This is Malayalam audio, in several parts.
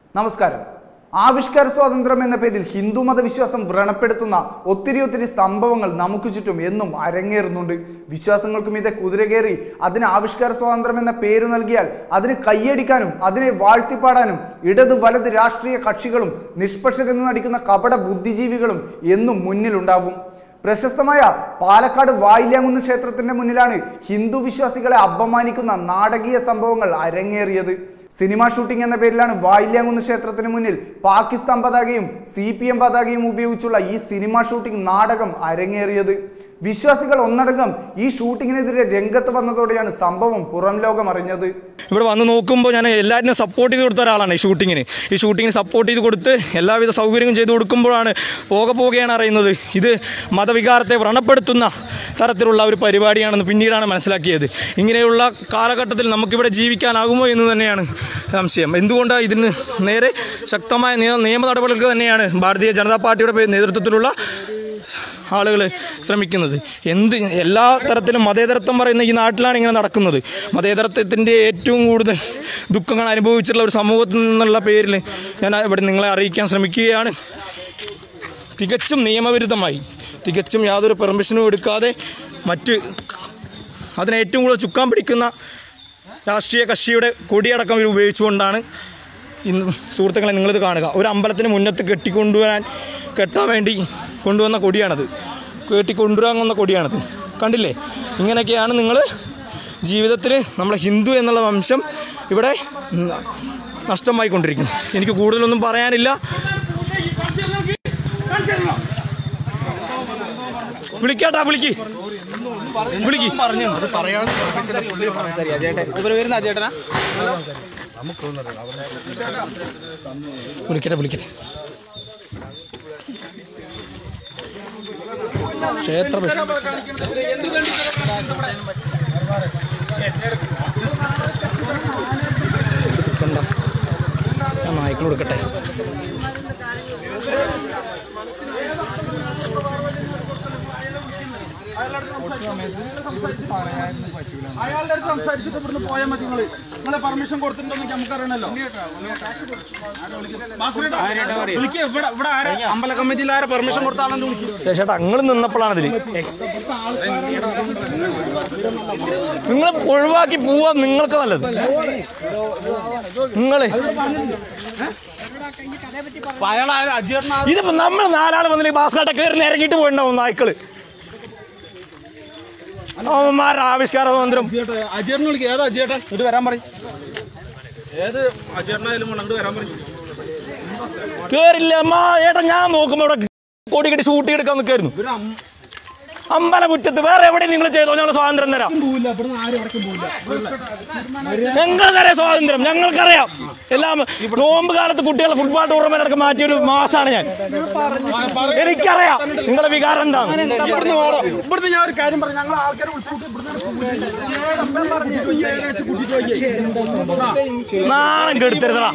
നമസ്കാരം ആവിഷ്കാര സ്വാതന്ത്ര്യം എന്ന പേരിൽ ഹിന്ദു മതവിശ്വാസം വ്രണപ്പെടുത്തുന്ന ഒത്തിരി ഒത്തിരി സംഭവങ്ങൾ നമുക്ക് ചുറ്റും എന്നും അരങ്ങേറുന്നുണ്ട് വിശ്വാസങ്ങൾക്ക് മീതെ കുതിര കയറി അതിന് ആവിഷ്കാര സ്വാതന്ത്ര്യം എന്ന പേര് നൽകിയാൽ അതിന് കൈയടിക്കാനും അതിനെ വാഴ്ത്തിപ്പാടാനും ഇടത് വലത് രാഷ്ട്രീയ കക്ഷികളും നിഷ്പക്ഷരെന്ന് നടിക്കുന്ന കപട ബുദ്ധിജീവികളും എന്നും മുന്നിലുണ്ടാവും പ്രശസ്തമായ പാലക്കാട് വായില്യാങ്കുന്ന് ക്ഷേത്രത്തിന്റെ മുന്നിലാണ് ഹിന്ദു വിശ്വാസികളെ അപമാനിക്കുന്ന നാടകീയ സംഭവങ്ങൾ അരങ്ങേറിയത് സിനിമാ ഷൂട്ടിംഗ് എന്ന പേരിലാണ് വായില്യാങ്കുന്ന് ക്ഷേത്രത്തിന് മുന്നിൽ പാകിസ്ഥാൻ പതാകയും സി പി എം പതാകയും ഉപയോഗിച്ചുള്ള ഈ സിനിമാ ഷൂട്ടിംഗ് നാടകം അരങ്ങേറിയത് വിശ്വാസികൾ ഒന്നടങ്കം ഈ ഷൂട്ടിങ്ങിനെതിരെ രംഗത്ത് വന്നതോടെയാണ് സംഭവം പുറം ലോകം അറിഞ്ഞത് ഇവിടെ വന്ന് നോക്കുമ്പോൾ ഞാൻ എല്ലാറ്റിനും സപ്പോർട്ട് ചെയ്ത് കൊടുത്ത ഒരാളാണ് ഈ ഷൂട്ടിങ്ങിന് ഈ ഷൂട്ടിങ്ങിന് സപ്പോർട്ട് ചെയ്ത് കൊടുത്ത് എല്ലാവിധ സൗകര്യങ്ങളും ചെയ്ത് കൊടുക്കുമ്പോഴാണ് പോകെ പോകെയാണ് അറിയുന്നത് ഇത് മതവികാരത്തെ വ്രണപ്പെടുത്തുന്ന തരത്തിലുള്ള ഒരു പരിപാടിയാണെന്ന് പിന്നീടാണ് മനസ്സിലാക്കിയത് ഇങ്ങനെയുള്ള കാലഘട്ടത്തിൽ നമുക്കിവിടെ ജീവിക്കാനാകുമോ എന്ന് തന്നെയാണ് സംശയം എന്തുകൊണ്ടാണ് ഇതിന് നേരെ ശക്തമായ നിയ- നിയമ നടപടികൾക്ക് തന്നെയാണ് ഭാരതീയ ജനതാ പാർട്ടിയുടെ പേ- നേതൃത്വത്തിലുള്ള ആളുകൾ ശ്രമിക്കുന്നത് എന്ത് എല്ലാ തരത്തിലും മതേതരത്വം പറയുന്ന ഈ നാട്ടിലാണ് ഇങ്ങനെ നടക്കുന്നത് മതേതരത്വത്തിൻ്റെ ഏറ്റവും കൂടുതൽ ദുഃഖങ്ങൾ അനുഭവിച്ചിട്ടുള്ള ഒരു സമൂഹത്തിൽ നിന്നുള്ള പേരിൽ ഞാൻ ഇവിടെ നിങ്ങളെ അറിയിക്കാൻ ശ്രമിക്കുകയാണ് തികച്ചും നിയമവിരുദ്ധമായി തികച്ചും യാതൊരു പെർമിഷനും എടുക്കാതെ മറ്റ് അതിനെ ഏറ്റവും കൂടുതൽ ചുക്കാൻ പിടിക്കുന്ന രാഷ്ട്രീയ കക്ഷിയുടെ കൊടിയടക്കം ഇവർ ഉപയോഗിച്ചുകൊണ്ടാണ് ഇന്ന് സുഹൃത്തുക്കളെ നിങ്ങളിത് കാണുക ഒരു അമ്പലത്തിന് മുന്നത്ത് കെട്ടിക്കൊണ്ടുവരാൻ കെട്ടാൻ വേണ്ടി കൊണ്ടുവന്ന കൊടിയാണത് കെട്ടിക്കൊണ്ടുവരാൻ വന്ന കൊടിയാണത് കണ്ടില്ലേ ഇങ്ങനെയൊക്കെയാണ് നിങ്ങൾ ജീവിതത്തിൽ നമ്മളെ ഹിന്ദു എന്നുള്ള വംശം ഇവിടെ ന- നഷ്ടമായിക്കൊണ്ടിരിക്കുന്നു എനിക്ക് കൂടുതലൊന്നും പറയാനില്ല വിളിക്കാട്ടാ വിളിക്ക് വിളിക്ക് പറഞ്ഞു ഇവര് വരുന്ന ചേട്ടനാ വിളിക്കട്ടെ വിളിക്കട്ടെ ക്ഷേത്ര പ്രശ്നം കണ്ട ഞാൻ നായ്ക്കൾ കൊടുക്കട്ടെ അയാളുടെ അടുത്ത് സംസാരിച്ചിട്ട് ഇവിടുന്ന് പോയാൽ മതി നിങ്ങള് നിങ്ങളെ പെർമിഷൻ കൊടുത്തിട്ടുണ്ടെന്ന് നമുക്ക് അറിയണല്ലോ വിളിക്കുക ഇവിടെ ഇവിടെ ആരാ അമ്പല കമ്മിറ്റിയിൽ ആരാ പെർമിഷൻ കൊടുത്ത ആളെന്ന് വിളിക്കും ചേട്ടാ നിങ്ങൾ നിന്നപ്പോഴാണ് ഇതിൽ നിങ്ങൾ ഒഴിവാക്കി പോവാ നിങ്ങൾക്ക് നല്ലത് നിങ്ങൾ അയാൾ ആരാ അജീർണ ഇതിപ്പോ നമ്മൾ നാലാൾ വന്നിട്ട് ബാസ്കാട്ടെ കയറി ഇറങ്ങിയിട്ട് പോയിണ്ടാവും നായ്ക്കള് അവന്മാരുടെ ആവിഷ്കാര സ്വാതന്ത്ര്യം അജീർണ വിളിക്കുക ഏതാ അജീട്ടൻ ഇത് വരാൻ പറയും ഏത് അജീർണായാലും അങ്ങോട്ട് വരാൻ പറയും കേറില്ല അമ്മ ഏട്ടാ ഞാൻ നോക്കുമ്പോ ഇവിടെ കൊടി കെട്ടി ഷൂട്ട് എടുക്കാൻ നിൽക്കായിരുന്നു ഇവര് അം- അമ്പലമുറ്റത്ത് വേറെ എവിടെ നിങ്ങൾ ചെയ്തോ ഞങ്ങൾ സ്വാതന്ത്ര്യം തരാം പോവില്ല ഇവിടുന്ന് ആരും ഇടയ്ക്കും പോവില്ല ഞങ്ങൾക്കറിയാം സ്വാതന്ത്ര്യം ഞങ്ങൾക്കറിയാം എല്ലാം നോമ്പ് കാലത്ത് കുട്ടികളെ ഫുട്ബോൾ ടൂർണമെന്റ് അടക്കം മാറ്റിയ ഒരു മാസമാണ് ഞാൻ എനിക്കറിയാം നിങ്ങളുടെ വികാരം എന്താണ് ഇവിടുന്ന് വേണം ഇവിടുന്ന് ഞാൻ ഒരു കാര്യം പറഞ്ഞു ഞങ്ങൾ ആൾക്കാരെ വിളിച്ചിട്ട് ഇവിടുന്ന് നാണം കെടുത്തരുതടാ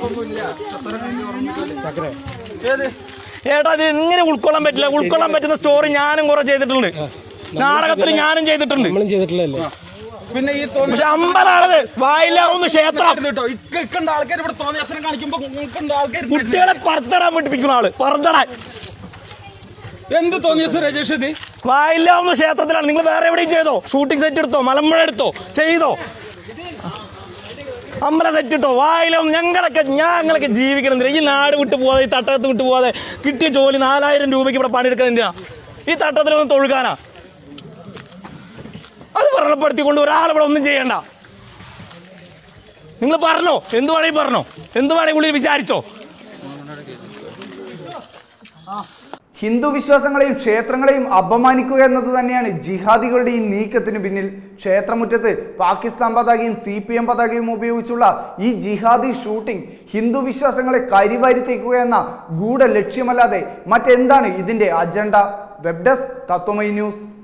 ഏട്ടാ ഇത് ഇങ്ങനെ ഉൾക്കൊള്ളാൻ പറ്റില്ല ഉൾക്കൊള്ളാൻ പറ്റുന്ന സ്റ്റോറി ഞാനും കുറെ ചെയ്തിട്ടുണ്ട് നാടകത്തിൽ ഞാനും ചെയ്തിട്ടുണ്ട് പിന്നെ ഈ തോന്നി പക്ഷെ അമ്പലാണത് വായില്ലാവുന്ന ക്ഷേത്രം കേട്ടോ ഇക്ക ഇക്കണ്ട ആൾക്കാർ ഇവിടെ തോന്നിയാസനം കാണിക്കുമ്പോ ഇക്കണ്ട ആൾക്കാർ കുട്ടികളെ പറത്തടാൻ പഠിപ്പിക്കുന്ന ആള് പറത്തടാൻ എന്ത് തോന്നിയാസം രജേഷ് ഇത് വായില്ലാവുന്ന ക്ഷേത്രത്തിലാണ് നിങ്ങൾ വേറെ എവിടെയും ചെയ്തോ ഷൂട്ടിംഗ് സെറ്റ് എടുത്തോ മലമ്പുഴ എടുത്തോ ചെയ്തോ അമ്പല സെറ്റ് ഇട്ടോ വായിലും ഞങ്ങളൊക്കെ ഞങ്ങളൊക്കെ ജീവിക്കണം ഈ നാട് വിട്ടു പോകാതെ ഈ തട്ടത്ത് വിട്ടു പോകാതെ കിട്ടിയ ജോലി നാലായിരം രൂപയ്ക്ക് ഇവിടെ പണിയെടുക്കാൻ എന്തിനാ ഈ തട്ടത്തിലൊന്നും തൊഴുകാനാ അത് വ്രണപ്പെടുത്തിക്കൊണ്ട് ഒരാളിവിടെ ഒന്നും ചെയ്യണ്ട നിങ്ങൾ പറഞ്ഞോ എന്ത് വേണമെങ്കിൽ പറഞ്ഞോ എന്ത് വേണമെങ്കിൽ ഉള്ളിൽ വിചാരിച്ചോ ഹിന്ദു വിശ്വാസങ്ങളെയും ക്ഷേത്രങ്ങളെയും അപമാനിക്കുക എന്നത് തന്നെയാണ് ജിഹാദികളുടെ ഈ നീക്കത്തിന് പിന്നിൽ ക്ഷേത്രമുറ്റത്ത് പാകിസ്ഥാൻ പതാകയും സി പി എം പതാകയും ഉപയോഗിച്ചുള്ള ഈ ജിഹാദി ഷൂട്ടിംഗ് ഹിന്ദു വിശ്വാസങ്ങളെ കരിവാരിത്തേക്കുക എന്ന ഗൂഢ ലക്ഷ്യമല്ലാതെ മറ്റെന്താണ് ഇതിന്റെ agenda web desk Tatwamayi news